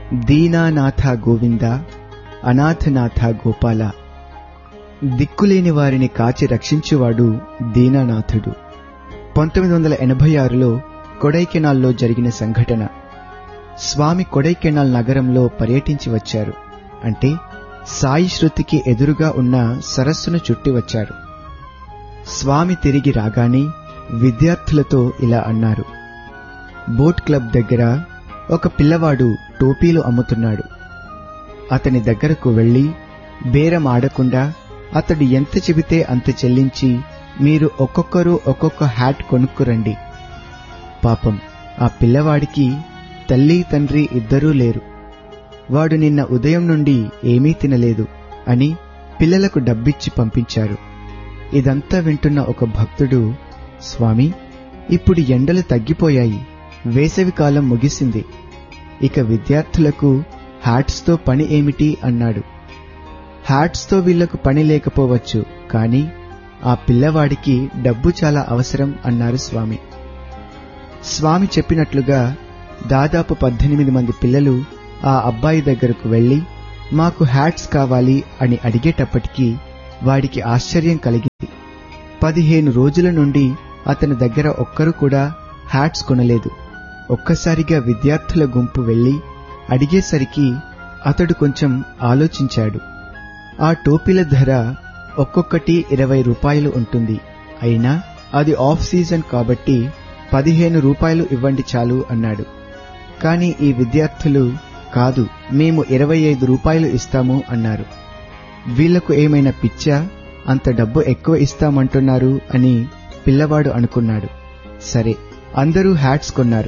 దీనానాథ గోవింద అనాథనాథ గోపాల దిక్కులేని వారిని కాచి రక్షించువాడు దీనానాథుడు పంతొమ్మిది వందల ఎనభై ఆరులో కొడైకెనాల్లో జరిగిన సంఘటన స్వామి కొడైకెనాల్ నగరంలో పర్యటించి వచ్చారు అంటే సాయి శృతికి ఎదురుగా ఉన్న సరస్సును చుట్టి వచ్చారు స్వామి తిరిగి రాగానే విద్యార్థులతో ఇలా అన్నారు బోట్ క్లబ్ దగ్గర ఒక పిల్లవాడు టోపీలు అమ్ముతున్నాడు అతని దగ్గరకు వెళ్లి బేరం ఆడకుండా అతడు ఎంత చెబితే అంత చెల్లించి మీరు ఒక్కొక్కరు ఒక్కొక్క హ్యాట్ కొనుక్కురండి పాపం ఆ పిల్లవాడికి తల్లి తండ్రి ఇద్దరూ లేరు వాడు నిన్న ఉదయం నుండి ఏమీ తినలేదు అని పిల్లలకు డబ్బిచ్చి పంపించారు ఇదంతా వింటున్న ఒక భక్తుడు స్వామి ఇప్పుడు ఎండలు తగ్గిపోయాయి వేసవికాలం ముగిసింది ఇక విద్యార్థులకు హ్యాట్స్తో పని ఏమిటి అన్నాడు హ్యాట్స్తో వీళ్లకు పని లేకపోవచ్చు కానీ ఆ పిల్లవాడికి డబ్బు చాలా అవసరం అన్నారు స్వామి స్వామి చెప్పినట్లుగా దాదాపు పద్దెనిమిది మంది పిల్లలు ఆ అబ్బాయి దగ్గరకు వెళ్లి మాకు హ్యాట్స్ కావాలి అని అడిగేటప్పటికీ వాడికి ఆశ్చర్యం కలిగింది పదిహేను రోజుల నుండి అతని దగ్గర ఒక్కరు కూడా హ్యాట్స్ కొనలేదు ఒక్కసారిగా విద్యార్థుల గుంపు వెళ్లి అడిగేసరికి అతడు కొంచెం ఆలోచించాడు ఆ టోపీల ధర ఒక్కొక్కటి ఇరవై రూపాయలు ఉంటుంది అయినా అది ఆఫ్ సీజన్ కాబట్టి పదిహేను రూపాయలు ఇవ్వండి చాలు అన్నాడు కాని ఈ విద్యార్థులు కాదు మేము ఇరవై ఐదు రూపాయలు ఇస్తాము అన్నారు వీళ్లకు ఏమైనా పిచ్చా అంత డబ్బు ఎక్కువ ఇస్తామంటున్నారు అని పిల్లవాడు అనుకున్నాడు సరే అందరూ హ్యాట్స్ కొన్నారు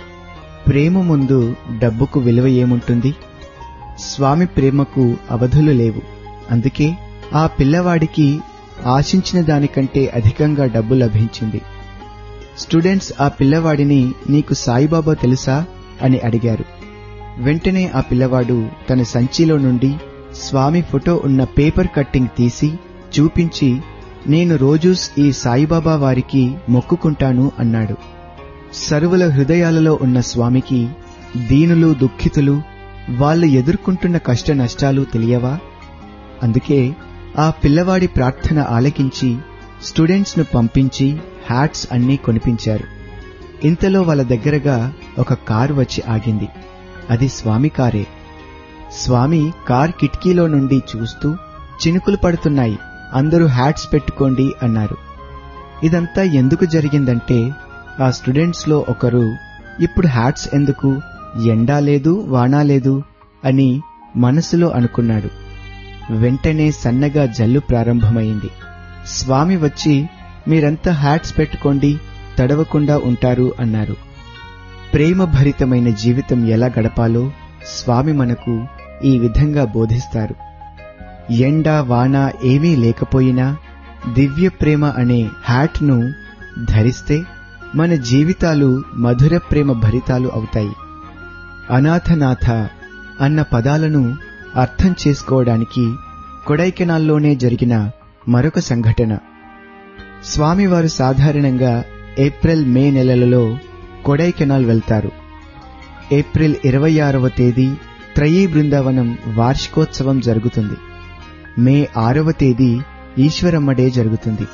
ప్రేమ ముందు డబ్బుకు విలువ ఏముంటుంది స్వామి ప్రేమకు అవధులు లేవు అందుకే ఆ పిల్లవాడికి ఆశించిన దానికంటే అధికంగా డబ్బు లభించింది స్టూడెంట్స్ ఆ పిల్లవాడిని నీకు సాయిబాబా తెలుసా అని అడిగారు వెంటనే ఆ పిల్లవాడు తన సంచిలో నుండి స్వామి ఫోటో ఉన్న పేపర్ కట్టింగ్ తీసి చూపించి నేను రోజూ ఈ సాయిబాబా వారికి మొక్కుకుంటాను అన్నాడు సర్వుల హృదయాలలో ఉన్న స్వామికి దీనులు దుఃఖితులు వాళ్ళు ఎదుర్కొంటున్న కష్ట నష్టాలు తెలియవా అందుకే ఆ పిల్లవాడి ప్రార్థన ఆలకించి స్టూడెంట్స్ ను పంపించి హ్యాట్స్ అన్నీ కొనిపించారు ఇంతలో వాళ్ళ దగ్గరగా ఒక కారు వచ్చి ఆగింది అది స్వామి కారే స్వామి కార్ కిటికీలో నుండి చూస్తూ చినుకులు పడుతున్నాయి అందరూ హ్యాట్స్ పెట్టుకోండి అన్నారు ఇదంతా ఎందుకు జరిగిందంటే ఆ స్టూడెంట్స్ లో ఒకరు ఇప్పుడు హ్యాట్స్ ఎందుకు ఎండా లేదు వానా లేదు అని మనసులో అనుకున్నాడు వెంటనే సన్నగా జల్లు ప్రారంభమైంది స్వామి వచ్చి మీరంతా హ్యాట్స్ పెట్టుకోండి తడవకుండా ఉంటారు అన్నారు ప్రేమభరితమైన జీవితం ఎలా గడపాలో స్వామి మనకు ఈ విధంగా బోధిస్తారు ఎండ వాన ఏమీ లేకపోయినా దివ్య ప్రేమ అనే హ్యాట్ను ధరిస్తే మన జీవితాలు మధుర ప్రేమ భరితాలు అవుతాయి అనాథనాథ అన్న పదాలను అర్థం చేసుకోవడానికి కొడైకెనాల్లోనే జరిగిన మరొక సంఘటన స్వామివారు సాధారణంగా ఏప్రిల్ మే నెలలలో కొడైకెనాల్ వెళ్తారు ఏప్రిల్ ఇరవై ఆరవ తేదీ త్రయీ బృందావనం వార్షికోత్సవం జరుగుతుంది మే ఆరవ తేదీ ఈశ్వరమ్మ డే జరుగుతుంది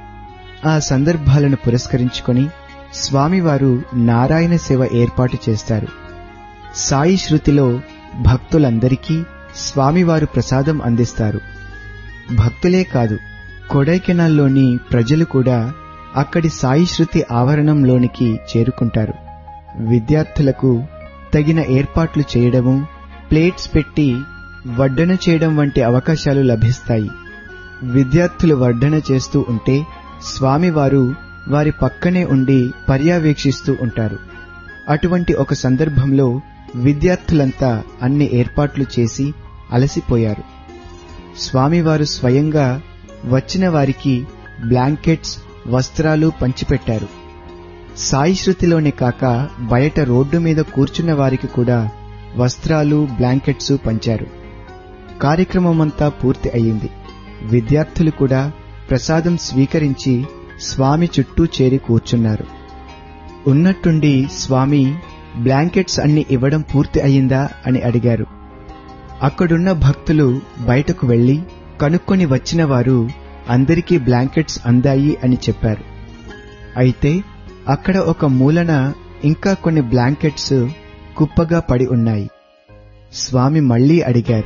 ఆ సందర్భాలను పురస్కరించుకొని స్వామివారు నారాయణ సేవ ఏర్పాటు చేస్తారు సాయి శృతిలో భక్తులందరికీ స్వామివారు ప్రసాదం అందిస్తారు భక్తులే కాదు కొడైకెనాల్లోని ప్రజలు కూడా అక్కడి సాయి శృతి ఆవరణంలోనికి చేరుకుంటారు విద్యార్థులకు తగిన ఏర్పాట్లు చేయడము ప్లేట్స్ పెట్టి వడ్డన చేయడం వంటి అవకాశాలు లభిస్తాయి విద్యార్థులు వడ్డన చేస్తూ ఉంటే స్వామివారు వారి పక్కనే ఉండి పర్యవేక్షిస్తూ ఉంటారు అటువంటి ఒక సందర్భంలో విద్యార్థులంతా అన్ని ఏర్పాట్లు చేసి అలసిపోయారు స్వామివారు స్వయంగా వచ్చిన వారికి బ్లాంకెట్స్ వస్త్రాలు పంచిపెట్టారు సాయి శృతిలోనే కాక బయట రోడ్డు మీద కూర్చున్న వారికి కూడా వస్త్రాలు బ్లాంకెట్స్ పంచారు కార్యక్రమమంతా పూర్తి అయింది విద్యార్థులు కూడా ప్రసాదం స్వీకరించి స్వామి చుట్టూ చేరి కూర్చున్నారు ఉన్నట్టుండి స్వామి బ్లాంకెట్స్ అన్ని ఇవ్వడం పూర్తి అయిందా అని అడిగారు అక్కడున్న భక్తులు బయటకు వెళ్లి కనుక్కొని వచ్చిన వారు అందరికీ బ్లాంకెట్స్ అందాయి అని చెప్పారు అయితే అక్కడ ఒక మూలన ఇంకా కొన్ని బ్లాంకెట్స్ కుప్పగా పడి ఉన్నాయి స్వామి మళ్లీ అడిగారు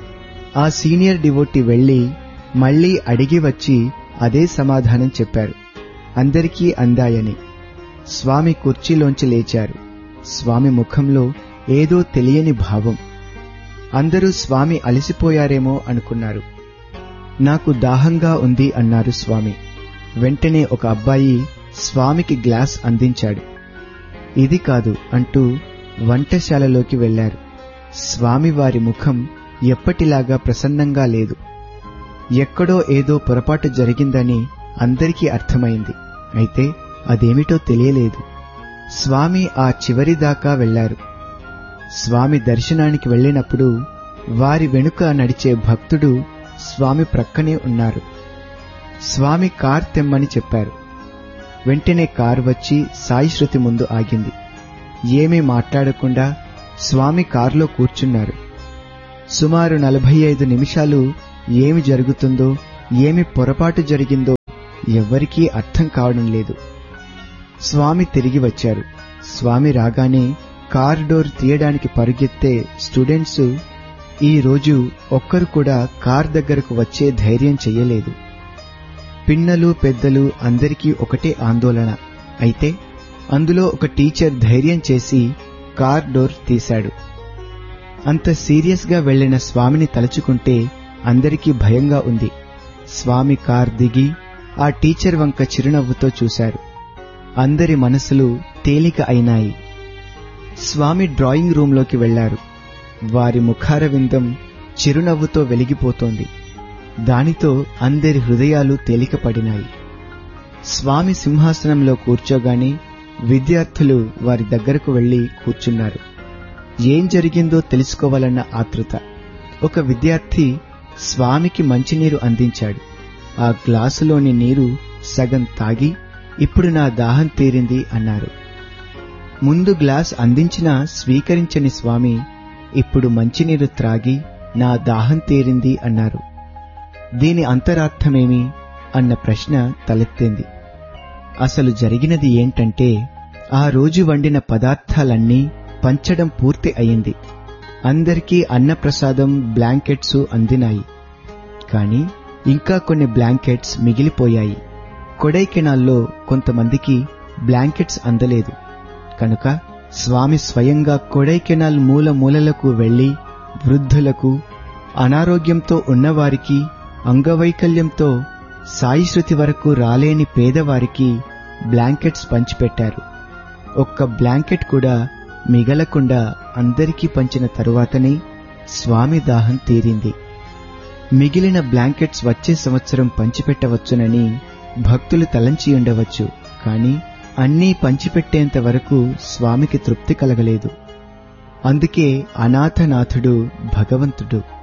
ఆ సీనియర్ డివోటి వెళ్లి మళ్లీ అడిగి వచ్చి అదే సమాధానం చెప్పారు అందరికీ అందాయని స్వామి కుర్చీలోంచి లేచారు స్వామి ముఖంలో ఏదో తెలియని భావం అందరూ స్వామి అలసిపోయారేమో అనుకున్నారు నాకు దాహంగా ఉంది అన్నారు స్వామి వెంటనే ఒక అబ్బాయి స్వామికి గ్లాస్ అందించాడు ఇది కాదు అంటూ వంటశాలలోకి వెళ్లారు స్వామి వారి ముఖం ఎప్పటిలాగా ప్రసన్నంగా లేదు ఎక్కడో ఏదో పొరపాటు జరిగిందని అందరికీ అర్థమైంది అయితే అదేమిటో తెలియలేదు స్వామి ఆ చివరి దాకా వెళ్లారు స్వామి దర్శనానికి వెళ్ళినప్పుడు వారి వెనుక నడిచే భక్తుడు స్వామి ప్రక్కనే ఉన్నారు స్వామి కార్ తెమ్మని చెప్పారు వెంటనే కారు వచ్చి సాయి శృతి ముందు ఆగింది ఏమీ మాట్లాడకుండా స్వామి కారులో కూర్చున్నారు సుమారు నలభై ఐదు నిమిషాలు ఏమి జరుగుతుందో ఏమి పొరపాటు జరిగిందో ఎవ్వరికీ అర్థం కావడం లేదు స్వామి తిరిగి వచ్చారు స్వామి రాగానే కార్ డోర్ తీయడానికి పరుగెత్తే స్టూడెంట్స్ ఈ రోజు ఒక్కరు కూడా కార్ దగ్గరకు వచ్చే ధైర్యం చెయ్యలేదు పిన్నలు పెద్దలు అందరికీ ఒకటే ఆందోళన అయితే అందులో ఒక టీచర్ ధైర్యం చేసి కార్ డోర్ తీశాడు అంత సీరియస్ గా వెళ్లిన స్వామిని తలుచుకుంటే అందరికీ భయంగా ఉంది స్వామి కార్ దిగి ఆ టీచర్ వంక చిరునవ్వుతో చూశారు అందరి మనసులు తేలిక అయినాయి స్వామి డ్రాయింగ్ రూంలోకి వెళ్లారు వారి ముఖార విందం చిరునవ్వుతో వెలిగిపోతోంది దానితో అందరి హృదయాలు తేలికపడినాయి స్వామి సింహాసనంలో కూర్చోగానే విద్యార్థులు వారి దగ్గరకు వెళ్లి కూర్చున్నారు ఏం జరిగిందో తెలుసుకోవాలన్న ఆతృత ఒక విద్యార్థి స్వామికి మంచినీరు అందించాడు ఆ గ్లాసులోని నీరు సగం తాగి ఇప్పుడు నా దాహం తీరింది అన్నారు ముందు గ్లాస్ అందించినా స్వీకరించని స్వామి ఇప్పుడు మంచినీరు త్రాగి నా దాహం తీరింది అన్నారు దీని అంతరార్థమేమి అన్న ప్రశ్న తలెత్తింది అసలు జరిగినది ఏంటంటే ఆ రోజు వండిన పదార్థాలన్నీ పంచడం పూర్తి అయింది అందరికీ అన్నప్రసాదం బ్లాంకెట్స్ అందినాయి కాని ఇంకా కొన్ని బ్లాంకెట్స్ మిగిలిపోయాయి కొడైకెనాల్లో కొంతమందికి బ్లాంకెట్స్ అందలేదు కనుక స్వామి స్వయంగా కొడైకెనాల్ మూల మూలలకు వెళ్లి వృద్ధులకు అనారోగ్యంతో ఉన్నవారికి అంగవైకల్యంతో సాయి శృతి వరకు రాలేని పేదవారికి బ్లాంకెట్స్ పంచిపెట్టారు ఒక్క బ్లాంకెట్ కూడా మిగలకుండా అందరికీ పంచిన తరువాతనే స్వామి దాహం తీరింది మిగిలిన బ్లాంకెట్స్ వచ్చే సంవత్సరం పంచిపెట్టవచ్చునని భక్తులు తలంచి ఉండవచ్చు కాని అన్నీ పంచిపెట్టేంత వరకు స్వామికి తృప్తి కలగలేదు అందుకే అనాథనాథుడు భగవంతుడు